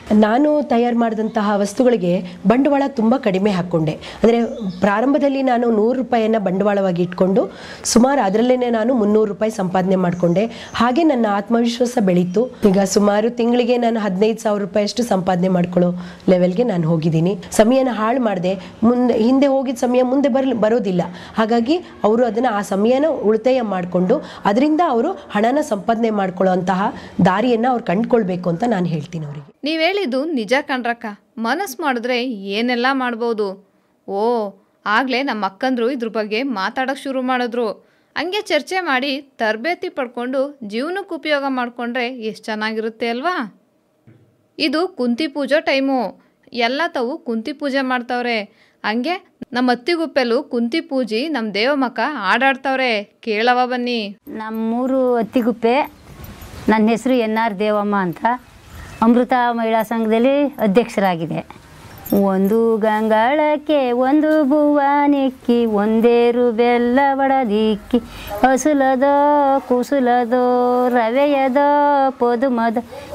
ನಾನು ತಯಾರು ಮಾಡಿದಂತಹ ವಸ್ತುಗಳಿಗೆ ಬಂಡವಾಳ ತುಂಬ ಕಡಿಮೆ ಹಾಕ್ಕೊಂಡೆ ಅಂದರೆ ಪ್ರಾರಂಭದಲ್ಲಿ ನಾನು ನೂರು ರೂಪಾಯಿಯನ್ನು ಬಂಡವಾಳವಾಗಿ ಇಟ್ಕೊಂಡು ಸುಮಾರು ಅದರಲ್ಲೇ ನಾನು ಮುನ್ನೂರು ರೂಪಾಯಿ ಸಂಪಾದನೆ ಮಾಡಿಕೊಂಡೆ ಹಾಗೆ ನನ್ನ ಆತ್ಮವಿಶ್ವಾಸ ಬೆಳೀತು ಈಗ ಸುಮಾರು ತಿಂಗಳಿಗೆ ನಾನು ಹದಿನೈದು ಸಾವಿರ ರೂಪಾಯಿಯಷ್ಟು ಸಂಪಾದನೆ ಮಾಡ್ಕೊಳ್ಳೋ ಲೆವೆಲ್ಗೆ ನಾನು ಹೋಗಿದ್ದೀನಿ ಸಮಯನ ಹಾಳು ಮಾಡಿದೆ ಮುಂದೆ ಹಿಂದೆ ಹೋಗಿದ್ದ ಸಮಯ ಮುಂದೆ ಬರಲ್ ಬರೋದಿಲ್ಲ ಹಾಗಾಗಿ ಅವರು ಅದನ್ನು ಆ ಸಮಯನ ಉಳಿತಾಯ ಮಾಡಿಕೊಂಡು ಅದರಿಂದ ಅವರು ಹಣನ ಸಂಪಾದನೆ ಮಾಡ್ಕೊಳ್ಳೋ ಅಂತಹ ದಾರಿಯನ್ನು ಅವ್ರು ಕಂಡುಕೊಳ್ಬೇಕು ಅಂತ ನಾನು ಹೇಳ್ತೀನಿ ಅವರಿಗೆ ನೀವು ಹೇಳಿದ್ದು ನಿಜ ಕಣ್ರಕ್ಕ ಮನಸ್ಸು ಮಾಡಿದ್ರೆ ಏನೆಲ್ಲ ಮಾಡ್ಬೋದು ಓ ಆಗಲೇ ನಮ್ಮ ಅಕ್ಕಂದ್ರು ಇದ್ರ ಬಗ್ಗೆ ಮಾತಾಡೋಕ್ಕೆ ಶುರು ಮಾಡಿದ್ರು ಹಂಗೆ ಚರ್ಚೆ ಮಾಡಿ ತರಬೇತಿ ಪಡ್ಕೊಂಡು ಜೀವನಕ್ಕೆ ಉಪಯೋಗ ಮಾಡಿಕೊಂಡ್ರೆ ಎಷ್ಟು ಚೆನ್ನಾಗಿರುತ್ತೆ ಅಲ್ವಾ ಇದು ಕುಂತಿ ಪೂಜೆ ಟೈಮು ಎಲ್ಲ ತಾವು ಕುಂತಿ ಪೂಜೆ ಮಾಡ್ತಾವ್ರೆ ಹಂಗೆ ನಮ್ಮ ಅತ್ತಿಗುಪ್ಪೆಲು ಕುಂತಿ ಪೂಜಿ ನಮ್ಮ ದೇವಮಕ್ಕ ಆಡಾಡ್ತಾವ್ರೆ ಕೇಳವ ಬನ್ನಿ ನಮ್ಮೂರು ಅತ್ತಿಗುಪ್ಪೆ ನನ್ನ ಹೆಸರು ಎನ್ ಆರ್ ದೇವಮ್ಮ ಅಂತ ಅಮೃತ ಮಹಿಳಾ ಸಂಘದಲ್ಲಿ ಅಧ್ಯಕ್ಷರಾಗಿದೆ ಒಂದು ಗಂಗಾಳಕ್ಕೆ ಒಂದು ಭುವನಿಕ್ಕಿ ಒಂದೇರು ಬೆಲ್ಲ ಒಡದಿಕ್ಕಿ ಹಸುಲದೋ ಕುಸುಲದೋ ರವೆಯದೋ ಪೊದುಮದ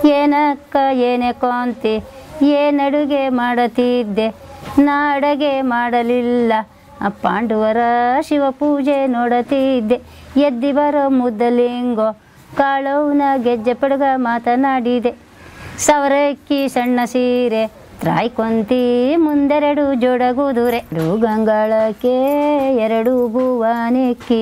ಏನಕ್ಕ ಏನೇ ಕೊಂತಿ ಏನಡುಗೆ ಮಾಡತಿದ್ದೆ ನಾಡಗೆ ಮಾಡಲಿಲ್ಲ ಆ ಪಾಂಡವರ ಶಿವ ಪೂಜೆ ನೋಡತಿದ್ದೆ ಎದ್ದಿ ಬರೋ ಮುದ್ದಲಿಂಗೋ ಕಾಳವನ ಗೆಜ್ಜೆ ಪಡಗ ಮಾತನಾಡಿದೆ ಸವರಕ್ಕಿ ಸಣ್ಣ ಸೀರೆ ತ್ರಾಯ್ಕೊಂತಿ ಮುಂದೆರಡು ಜೋಡಗುದುರೆ ಎರಡು ಗಂಗಾಳಕ್ಕೆ ಎರಡು ಭುವನಿಕ್ಕಿ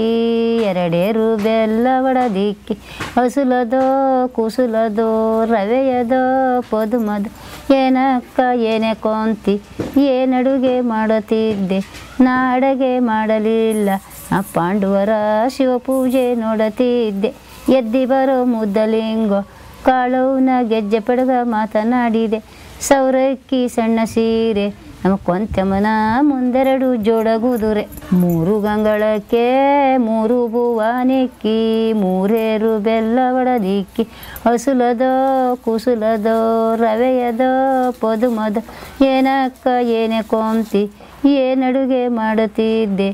ಎರಡೇರು ಬೆಲ್ಲ ಒಡದಿಕ್ಕಿ ಹಸುಲದೋ ಕುಸುಲದೋ ರವೆಯದೋ ಪದುಮದ ಏನಕ್ಕ ಏನೇ ಕೊಂತಿ ಏನಡುಗೆ ಮಾಡುತ್ತಿದ್ದೆ ನಾ ಅಡಗೆ ಮಾಡಲಿಲ್ಲ ಆ ಪಾಂಡವರ ಶಿವಪೂಜೆ ನೋಡುತ್ತಿದ್ದೆ ಎದ್ದಿ ಬರೋ ಮುದ್ದಲಿಂಗೋ ಕಾಳವನ ಗೆಜ್ಜೆ ಪಡಗ ಮಾತನಾಡಿದೆ ಸೌರಕ್ಕಿ ಸಣ್ಣ ಸೀರೆ ನಮ್ಮ ಕೊಂತೆಮನ ಮುಂದೆರಡು ಜೋಡಗುದುರೆ ಮೂರು ಗಂಗಳಕ್ಕೆ ಮೂರು ಭುವನಿಕ್ಕಿ ಮೂರೇರು ಬೆಲ್ಲ ಒಡದಿಕ್ಕಿ ಹಸುಲದೋ ಕುಸುಲದೋ ರವೆಯದೋ ಪದುಮದ ಏನಕ್ಕ ಏನೇ ಕೊಂತಿ ಏನಡುಗೆ ಮಾಡುತ್ತಿದ್ದೆ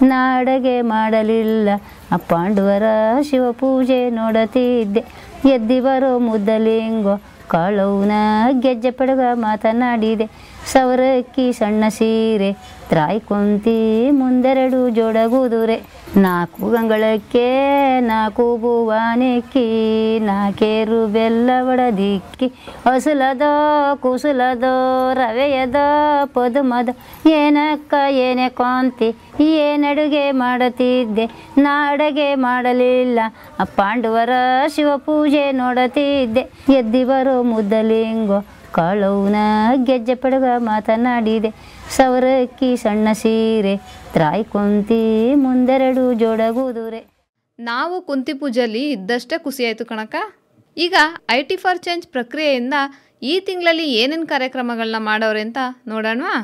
ನಾಡಗೆ ಮಾಡಲಿಲ್ಲ ಆ ಪಾಂಡವರ ಶಿವಪೂಜೆ ನೋಡುತ್ತಿದ್ದೆ ಎದ್ದಿ ಬರೋ ಮುದ್ದಲಿಂಗೋ ಕಾಳವನ ಗೆಜ್ಜೆ ಪಡಗ ಮಾತನಾಡಿದೆ ಸವರಕ್ಕಿ ಸಣ್ಣ ಸೀರೆ ತ್ರಾಯ್ಕೊಂತಿ ಮುಂದೆರಡು ಜೋಡಗುದುರೆ ನಾಲ್ಕು ಗಂಗಳಕ್ಕೆ ನಾಲ್ಕು ಭುವನಿಕ್ಕಿ ನಾಲ್ಕೇರು ಬೆಲ್ಲ ಒಡದಿಕ್ಕಿ ಹಸುಲದೋ ಕುಸುಲದೋ ರವೆಯದೋ ಪದುಮದ ಏನಕ್ಕ ಏನೇ ಕೊಂತಿ ಏನಡುಗೆ ಮಾಡುತ್ತಿದ್ದೆ ನಾಡಗೆ ಮಾಡಲಿಲ್ಲ ಆ ಪಾಂಡವರ ಶಿವಪೂಜೆ ನೋಡುತ್ತಿದ್ದೆ ಎದ್ದಿ ಬರೋ ಮುದ್ದಲಿಂಗೋ ಕಾಳವನ ಗೆಜ್ಜೆ ಪಡಗ ಮಾತನಾಡಿದೆ ಸವರಕ್ಕಿ ಸಣ್ಣ ಸೀರೆ ತ್ರಾಯ್ಕೊಂತಿ ಮುಂದೆರಡು ಜೋಡಗುದುರೆ ನಾವು ಕುಂತಿ ಪೂಜೆಯಲ್ಲಿ ಇದ್ದಷ್ಟೇ ಖುಷಿ ಆಯಿತು ಕಣಕ ಈಗ ಐ ಟಿ ಫಾರ್ ಚೇಂಜ್ ಪ್ರಕ್ರಿಯೆಯಿಂದ ಈ ತಿಂಗಳಲ್ಲಿ ಏನೇನು ಕಾರ್ಯಕ್ರಮಗಳನ್ನ ಮಾಡವ್ರೆ ಅಂತ ನೋಡೋಣವಾ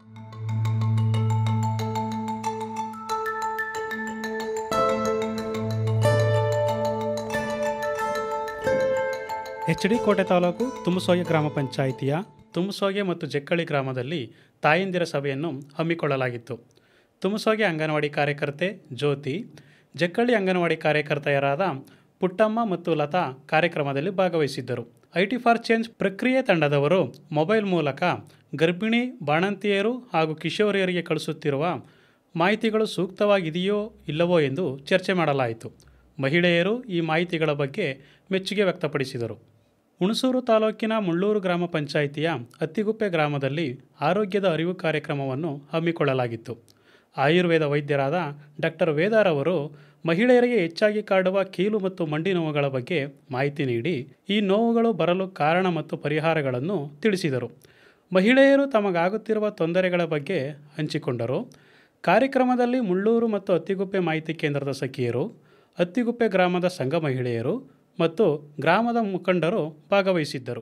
ಎಚ್ ಡಿ ಕೋಟೆ ತಾಲೂಕು ತುಮಸೋಗೆ ಗ್ರಾಮ ಪಂಚಾಯಿತಿಯ ತುಮಸೋಗೆ ಮತ್ತು ಜಕ್ಕಳಿ ಗ್ರಾಮದಲ್ಲಿ ತಾಯಂದಿರ ಸಭೆಯನ್ನು ಹಮ್ಮಿಕೊಳ್ಳಲಾಗಿತ್ತು ತುಮಸೋಗೆ ಅಂಗನವಾಡಿ ಕಾರ್ಯಕರ್ತೆ ಜ್ಯೋತಿ ಜಕ್ಕಳ್ಳಿ ಅಂಗನವಾಡಿ ಕಾರ್ಯಕರ್ತೆಯರಾದ ಪುಟ್ಟಮ್ಮ ಮತ್ತು ಲತಾ ಕಾರ್ಯಕ್ರಮದಲ್ಲಿ ಭಾಗವಹಿಸಿದ್ದರು ಐ ಟಿ ಫಾರ್ ಚೇಂಜ್ ಪ್ರಕ್ರಿಯೆ ತಂಡದವರು ಮೊಬೈಲ್ ಮೂಲಕ ಗರ್ಭಿಣಿ ಬಾಣಂತಿಯರು ಹಾಗೂ ಕಿಶೋರಿಯರಿಗೆ ಕಳಿಸುತ್ತಿರುವ ಮಾಹಿತಿಗಳು ಸೂಕ್ತವಾಗಿದೆಯೋ ಇಲ್ಲವೋ ಎಂದು ಚರ್ಚೆ ಮಾಡಲಾಯಿತು ಮಹಿಳೆಯರು ಈ ಮಾಹಿತಿಗಳ ಬಗ್ಗೆ ಮೆಚ್ಚುಗೆ ವ್ಯಕ್ತಪಡಿಸಿದರು ಹುಣಸೂರು ತಾಲೂಕಿನ ಮುಳ್ಳೂರು ಗ್ರಾಮ ಪಂಚಾಯಿತಿಯ ಅತ್ತಿಗುಪ್ಪೆ ಗ್ರಾಮದಲ್ಲಿ ಆರೋಗ್ಯದ ಅರಿವು ಕಾರ್ಯಕ್ರಮವನ್ನು ಹಮ್ಮಿಕೊಳ್ಳಲಾಗಿತ್ತು ಆಯುರ್ವೇದ ವೈದ್ಯರಾದ ಡಾಕ್ಟರ್ ವೇದಾರ್ ಅವರು ಮಹಿಳೆಯರಿಗೆ ಹೆಚ್ಚಾಗಿ ಕಾಡುವ ಕೀಲು ಮತ್ತು ಮಂಡಿ ನೋವುಗಳ ಬಗ್ಗೆ ಮಾಹಿತಿ ನೀಡಿ ಈ ನೋವುಗಳು ಬರಲು ಕಾರಣ ಮತ್ತು ಪರಿಹಾರಗಳನ್ನು ತಿಳಿಸಿದರು ಮಹಿಳೆಯರು ತಮಗಾಗುತ್ತಿರುವ ತೊಂದರೆಗಳ ಬಗ್ಗೆ ಹಂಚಿಕೊಂಡರು ಕಾರ್ಯಕ್ರಮದಲ್ಲಿ ಮುಳ್ಳೂರು ಮತ್ತು ಅತ್ತಿಗುಪ್ಪೆ ಮಾಹಿತಿ ಕೇಂದ್ರದ ಸಖಿಯರು ಅತ್ತಿಗುಪ್ಪೆ ಗ್ರಾಮದ ಸಂಘ ಮಹಿಳೆಯರು ಮತ್ತು ಗ್ರಾಮದ ಮುಖಂಡರು ಭಾಗವಹಿಸಿದ್ದರು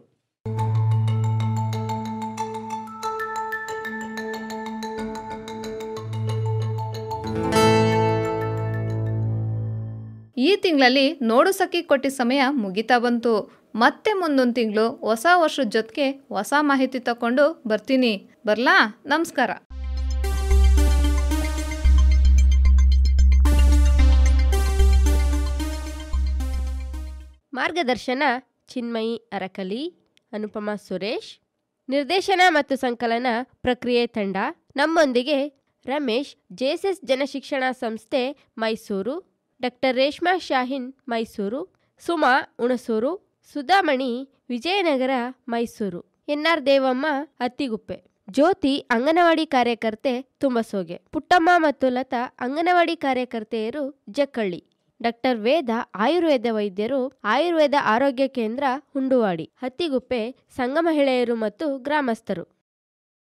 ಈ ತಿಂಗಳಲ್ಲಿ ನೋಡು ಸಖಿ ಕೊಟ್ಟಿದ್ದ ಸಮಯ ಮುಗಿತಾ ಬಂತು ಮತ್ತೆ ಮುಂದೊಂದು ತಿಂಗಳು ಹೊಸ ವರ್ಷದ ಜೊತೆಗೆ ಹೊಸ ಮಾಹಿತಿ ತಕೊಂಡು ಬರ್ತೀನಿ ಬರ್ಲಾ ನಮಸ್ಕಾರ ಮಾರ್ಗದರ್ಶನ ಚಿನ್ಮಯಿ ಅರಕಲಿ ಅನುಪಮಾ ಸುರೇಶ್ ನಿರ್ದೇಶನ ಮತ್ತು ಸಂಕಲನ ಪ್ರಕ್ರಿಯೆ ತಂಡ ನಮ್ಮೊಂದಿಗೆ Ramesh JSS Janashikshana Samsthe Mysuru doctor Reshma Shahin Mysuru Suma Hunsur Sudhamani Vijayanagar Mysuru NR Devamma Attiguppe Jyothi anganwadi ಕಾರ್ಯಕರ್ತೆ ತುಂಬಸೋಗೆ ಪುಟ್ಟಮ್ಮ ಮತ್ತು ಲತಾ ಅಂಗನವಾಡಿ ಕಾರ್ಯಕರ್ತೆಯರು ಜಕ್ಕಳ್ಳಿ ಡಾಕ್ಟರ್ ವೇದ ಆಯುರ್ವೇದ ವೈದ್ಯರು ಆಯುರ್ವೇದ ಆರೋಗ್ಯ ಕೇಂದ್ರ ಹುಂಡುವಾಡಿ ಹತ್ತಿಗುಪ್ಪೆ ಸಂಘ ಮಹಿಳೆಯರು ಮತ್ತು ಗ್ರಾಮಸ್ಥರು